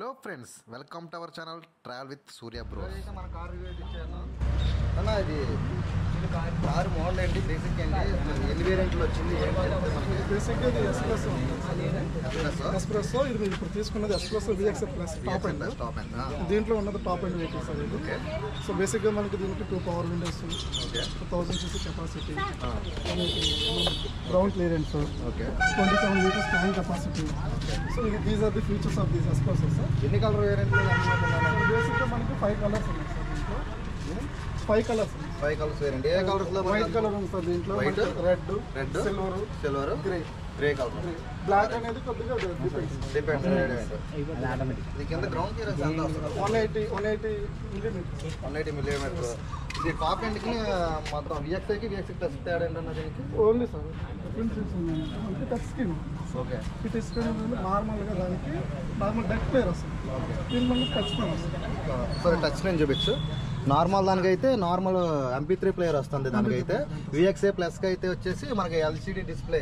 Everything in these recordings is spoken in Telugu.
Hello friends welcome to our channel travel with Surya bro అయితే మన కార్ రివ్యూ అయితే ఇచ్చాను అన్న ఇది కార్ మోడల్ ఏంటి బేసిక్ ఏంటి ఎన్ని వేరియంట్లు వచ్చింది ఏంటి చెప్తే మనకి బేసిక్గా ఇది ఎస్ప్రెస్సో ఎస్ప్రెస్సో ఎస్ప్రెస్సో ఇది మీరు ఇప్పుడు తీసుకున్నది S-Presso VXF plus top and top and దీంట్లో ఉన్నది టాప్ అండ్ వెహికల్స్ అది ఓకే సో బేసిక్గా మనకి దీనికి two power windows okay two thousand cc capacity ground clearance okay twenty seven litres tank capacity so ఇది these are the features of these S-Presso sir ఎన్ని కలర్ వేరియంట్లు అనుకుంటున్నాను బేసిక్గా మనకి ఫైవ్ కలర్స్ ఉన్నాయి సార్ దీంట్లో five colours five colours variant ఏ కలర్స్ లో వైట్ కలర్ ఉంది సార్ దీంట్లో White, red red silver silver grey grey colour black అనేది కొద్దిగా డిఫరెన్స్ డిపెండ్స్ ఇది కింద గ్రౌండ్ క్లియరెన్స్ ఎంత వస్తుంది one eighty one eighty millimetres one eighty millimetre ఇది టాప్ ఎండ్కి మొత్తం విఎక్స్ఐకి విఎక్స్ఐ ప్లస్ తేడా ఏంటన్నా దీనికి ఓన్లీ సార్ డిఫరెన్సెస్ ఉన్నాయి మనకి టచ్ స్క్రీన్ ఓకే ఈ టచ్ స్క్రీన్ నార్మల్గా దానికి నార్మల్ డెక్ ప్లేయర్ వస్తుంది దీని మనకి టచ్ స్క్రీన్ వస్తుంది సరే టచ్ స్క్రీన్ చూపించు నార్మల్ దానికైతే నార్మల్ ఎంపీ త్రీ ప్లేయర్ వస్తుంది దానికైతే విఎక్స్ఏ ప్లస్కి అయితే వచ్చేసి మనకి ఎల్సిడి డిస్ప్లే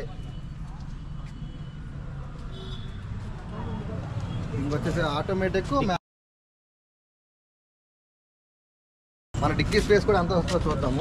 ఇంకొచ్చేసి ఆటోమేటిక్ మన డిక్కీ స్పేస్ కూడా ఎంత వస్తుందో చూద్దాము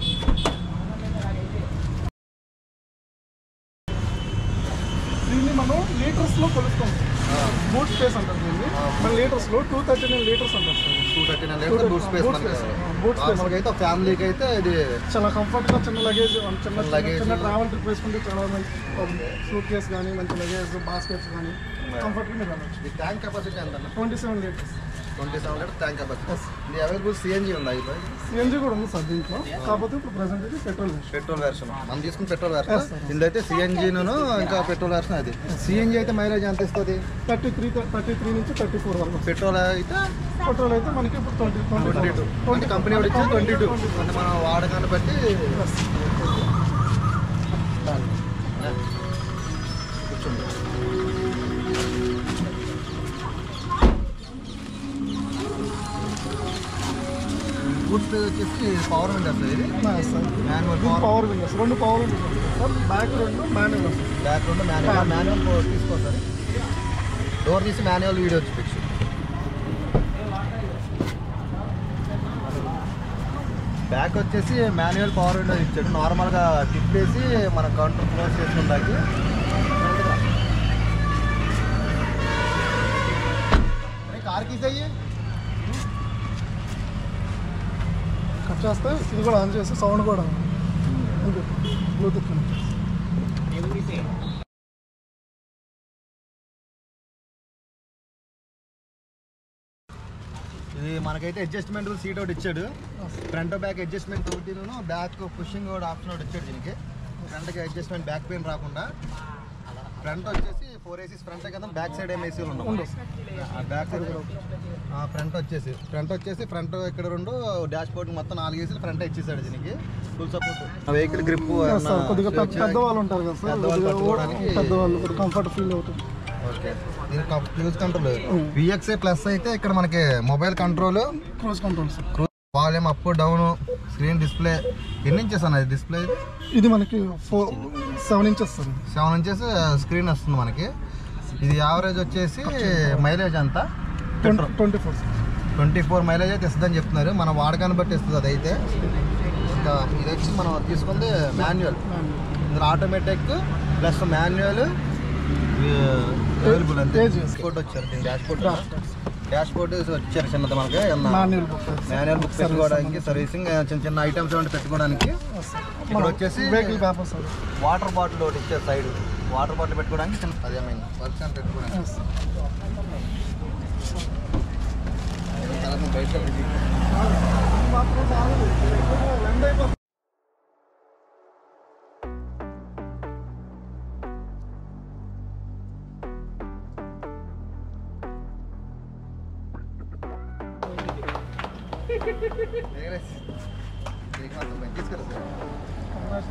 దీన్ని మనం లీటర్స్లో కొలుస్తాం బూట్ స్పేస్ అంటారు దీన్ని మన లీటర్స్లో టూ థర్టీ నైన్ లీటర్స్ అంటారు sir two thirty nine litre boot space Boot space. Boot space. నార్మల్గా అయితే ఫ్యామిలీకి అయితే ఇది చాలా కంఫర్ట్గా చిన్న లగేజ్ చిన్న Luggage. చిన్న ట్రావెల్ ట్రిప్ వేసుకుంటే చాలా మంచి సూట్ కేస్ కానీ మంచి లగేజ్ బాస్కెట్స్ కానీ కంఫర్ట్గా మీరు వెళ్ళచ్చు ఇది ట్యాంక్ కెపాసిటీ ఎంత twenty seven litres twenty seven litre tank capacity ఇది అవైలబుల్ సిఎన్జీ ఉందా ఇది సిఎన్జీ కూడా ఉంది సార్ దీంట్లో కాకపోతే ఇప్పుడు ప్రజెంట్ ఇది పెట్రోల్ పెట్రోల్ వెర్షన్ మనం తీసుకున్న పెట్రోల్ వెర్షన్ Yes, sir. ఇందైతే సిఎన్జీను ఇంకా పెట్రోల్ వెర్షన్ అది సిఎన్జీ అయితే మైలేజ్ ఎంత ఇస్తుంది థర్టీ త్రీ థర్టీ త్రీ నుంచి థర్టీ ఫోర్ వరకు వస్తుంది. పెట్రోల్ అయితే పెట్రోల్ అయితే మనకి ఇప్పుడు ట్వంటీ ట్వంటీ ట్వంటీ టూ అంటే కంపెనీ వాడు ఇచ్చింది ట్వంటీ టూ అంటే మన వాడకాన్ని బట్టి కూర్చోండి బూట్ వచ్చేసి పవర్ విండ్ వస్తుంది ఇది మాన్యువల్ పవర్ పవర్ విండోస్ రెండు పవర్ విండోస్ సార్ బ్యాక్ రెండు మాన్యువల్ వస్తుంది బ్యాక్ రెండు మాన్యువల్ మాన్యువల్ తీసుకోవాలి డోర్ తీసి మాన్యువల్ వీడియో చూపించు బ్యాక్ వచ్చేసి మాన్యువల్ పవర్ విండో ఇచ్చాడు నార్మల్గా తిప్పేసి మన కౌంటర్ క్లోజ్ చేసుకుందాకి కార్ కీస్ అయ్యి కట్ చేస్తే ఇది కూడా ఆన్ చేసి సౌండ్ కూడా ఉంది బ్లూటూత్ కనెక్ట్ ఇది మనకైతే అడ్జస్ట్మెంట్ సీట్ ఒకటి ఇచ్చాడు ఫ్రంట్ బ్యాక్ అడ్జస్ట్మెంట్ ఒకటి బ్యాక్ పుషింగ్ కూడా ఆప్షన్ ఒకటి ఇచ్చాడు దీనికి ఫ్రంట్కి అడ్జస్ట్మెంట్ బ్యాక్ పెయిన్ రాకుండా ఫ్రంట్ వచ్చేసి ఫోర్ ఏసీస్ ఫ్రంట్ కదా బ్యాక్ సైడ్ ఏం ఏసీలు ఉండవు బ్యాక్ సైడ్ ఫ్రంట్ వచ్చేసి ఫ్రంట్ వచ్చేసి ఫ్రంట్ ఇక్కడ రెండు డాష్ బోర్డ్ మొత్తం నాలుగు ఏసీలు ఫ్రంట్ ఇచ్చేసాడు దీనికి full support vehicle grip sir కొద్దిగా పెద్ద పెద్దవాళ్ళు ఉంటారు కదా సార్ పెద్దవాళ్ళు కొద్దిగా పట్టుకోవడానికి- పెద్దవాళ్ళు కొద్దిగా కంఫర్ట్ ఫీల్ అవుతుంది ఓకే దీనికి ఫ్యూజ్ కంట్రోల్ విఎక్స్ఏ ప్లస్ అయితే ఇక్కడ మనకి mobile control cruise control sir volume up down screen display ఎన్ని ఇంచెస్ అన్నది డిస్ప్లే ఇది ఇది మనకి ఫోర్ సెవెన్ ఇంచెస్ సార్ ఇది సెవెన్ ఇంచెస్ స్క్రీన్ వస్తుంది మనకి ఇది యావరేజ్ వచ్చేసి మైలేజ్ అంతా twenty twenty four twenty four mileage అయితే ఇస్తుందని చెప్తున్నారు మన వాడకాన్ని బట్టి ఇస్తుంది అదైతే ఇంకా ఇది వచ్చి మనం తీసుకుంది మాన్యువల్ ఇందులో ఆటోమేటిక్ ప్లస్ మాన్యువల్ అవైలబుల్ అంతే AGS. బోర్డ్ వచ్చారు దీని డాష్ బోర్డ్ డాష్ బోర్డ్ వచ్చారు చిన్నది మనకి మాన్యువల్ బుక్ మాన్యువల్ బుక్ పెట్టుకోవడానికి సర్వీసింగ్ చిన్న చిన్న ఐటమ్స్ ఏమంటే పెట్టుకోవడానికి ఇక్కడ వచ్చేసి వెహికల్ పేపర్స్ అది వాటర్ బాటిల్ ఒకటి ఇచ్చారు సైడ్ వాటర్ బాటిల్ పెట్టుకోవడానికి చిన్న అదే మెయిన్ వర్క్స్ అని పెట్టుకోవడానికి Yes. తర్వాత బయట మాత్రం బాగుంది. లెండ్ అయిపోతుంది. తీసుకురా సార్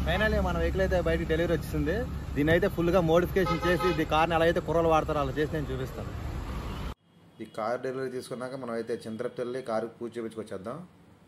ఫైనల్లీ మన వెహికల్ అయితే బయటికి డెలివరీ వచ్చింది దీన్ని అయితే ఫుల్గా మోడిఫికేషన్ చేసి ఇది కార్ని ఎలా అయితే కుర్రలు వాడతారో అలా చేసి నేను చూపిస్తాను ఈ కార్ డెలివరీ తీసుకున్నాక మనం అయితే చింతరపు వెళ్ళి కారు పూజ చేయించుకొచ్చేద్దాం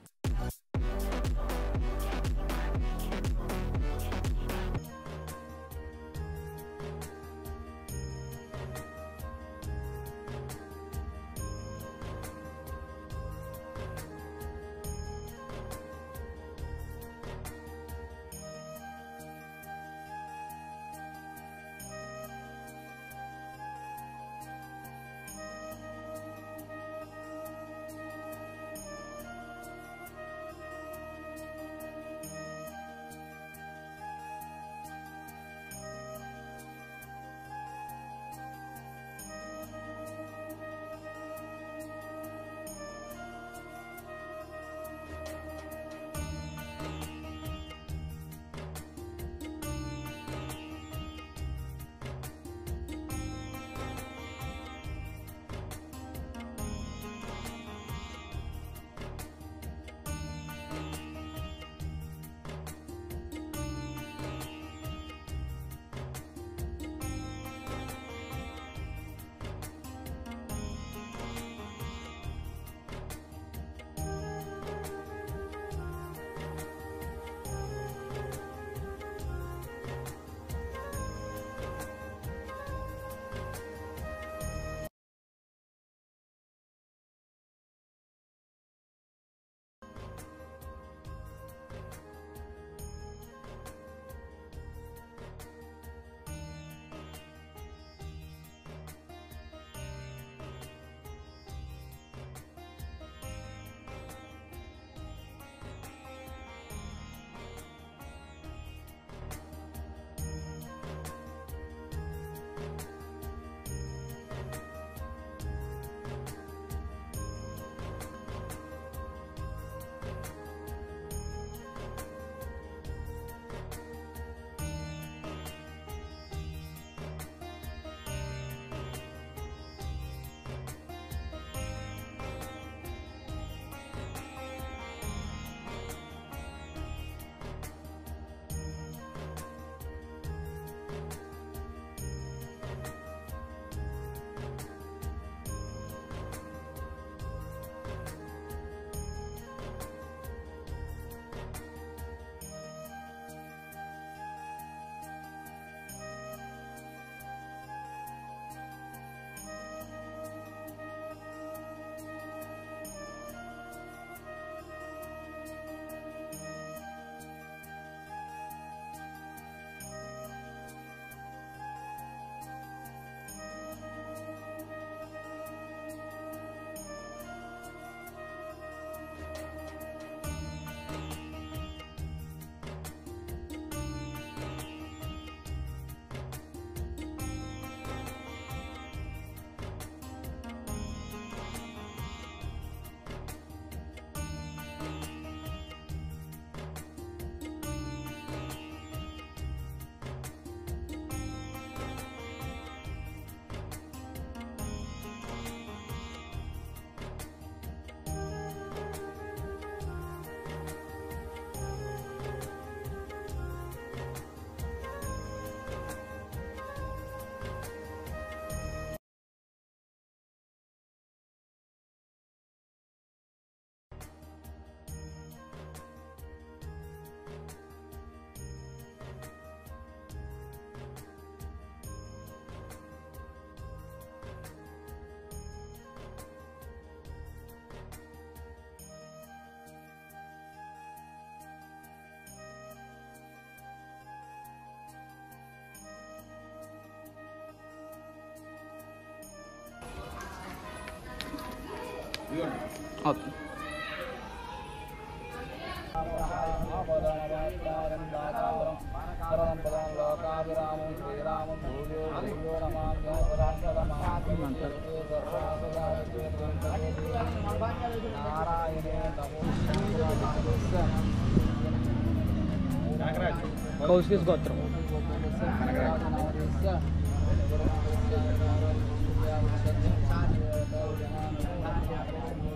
కౌశిక్ గోత్రం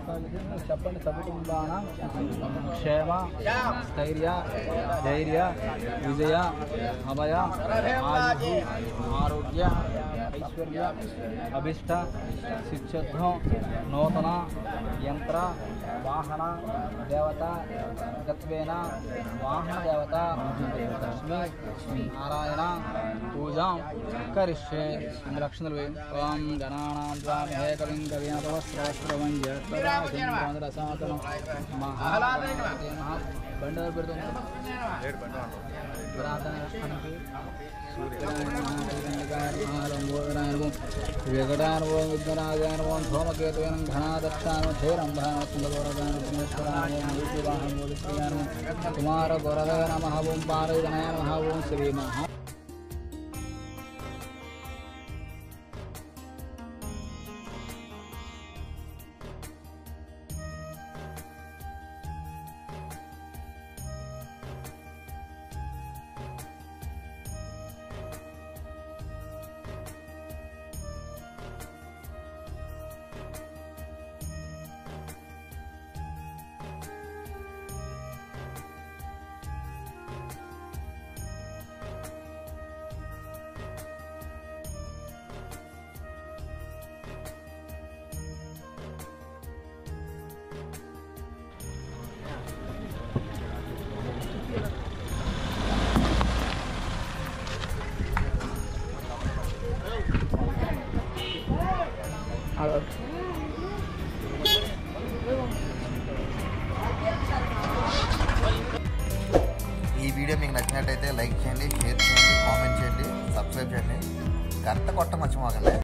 చెప్పండి సకుటుంబాన క్షేమ స్థైర్య ధైర్య విజయ అభయ ఆయు ఆరోగ్య ఐశ్వర్య అభిష్ట సిద్ధ్యర్థం నూతన యంత్ర వాహన దేవత గత్వేన వాహన దేవత లక్ష్మి నారాయణ పూజాం కరిష్యే లక్షణులు ఓం గణానాం త్వాం హే కవిం కవియాతవస్త్రవస్త్రవం జయత్రసాతనం మహా బండర్ పెడుతుంది వికటానుభవం విఘ్నరాజానుభవం ధూమకేతువనం ఘనాదక్షాను ధేరంభానుభవం కుమార గొరదయ నమ ఓం పారదనయ నమ ఓం శ్రీ మహా ఈ వీడియో మీకు నచ్చినట్టయితే లైక్ చేయండి షేర్ చేయండి కామెంట్ చేయండి సబ్స్క్రైబ్ చేయండి గంట కొట్ట మర్చిపోకండి